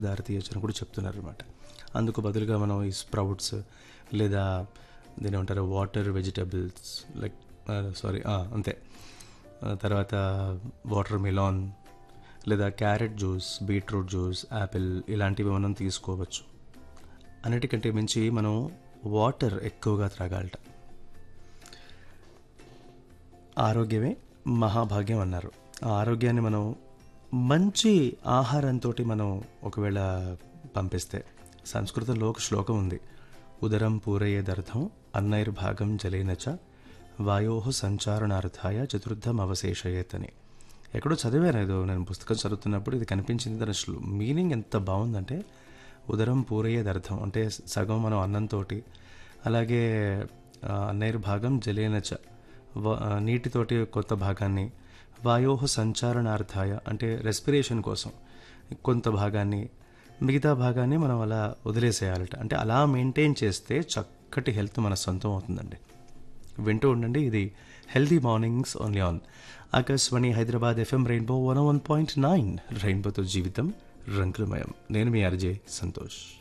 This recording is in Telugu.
దారితీయచ్చు అని కూడా చెప్తున్నారు అనమాట అందుకు బదులుగా మనం ఈ స్ప్రౌట్స్ లేదా దీని ఏమంటారు వాటర్ వెజిటబుల్స్ లైక్ సారీ అంతే ఆ, తర్వాత వాటర్ మిలాన్ లేదా carrot juice beetroot juice apple ఇలాంటివి మనం తీసుకోవచ్చు అన్నిటికంటే మించి మనం వాటర్ ఎక్కువగా త్రాగాలట ఆరోగ్యమే మహాభాగ్యం అన్నారు ఆ ఆరోగ్యాన్ని మనం మంచి ఆహారంతో మనం ఒకవేళ పంపిస్తే సంస్కృతంలో ఒక శ్లోకం ఉంది ఉదరం పూరయేదర్థం అన్నైర్భాగం జలేనచ వాయో సంచారణార్థాయ చతుర్థం అవశేషయేత్ అని ఎక్కడో చదివాను ఏదో నేను పుస్తకం చదువుతున్నప్పుడు ఇది కనిపించింది దాని శ్లో మీనింగ్ ఎంత బాగుందంటే ఉదరం పూరయ్యేది అంటే సగం మనం అన్నంతో అలాగే ఆ, అన్నైర్భాగం జలేనచ వ- ఆ, నీటితోటి కొంత భాగాన్ని వాయో సంచారణార్థాయ అంటే రెస్పిరేషన్ కోసం కొంత భాగాన్ని మిగతా భాగాన్ని మనం అలా వదిలేసేయాలట అంటే అలా మెయింటైన్ చేస్తే చక్కటి హెల్త్ మన సొంతం అవుతుందండి వింటూ ఉండండి ఇది healthy mornings only on Akashvani Hyderabad FM rainbow one one point nine రెయిన్బోతో జీవితం రంగులమయం నేను మీ అర్జే సంతోష్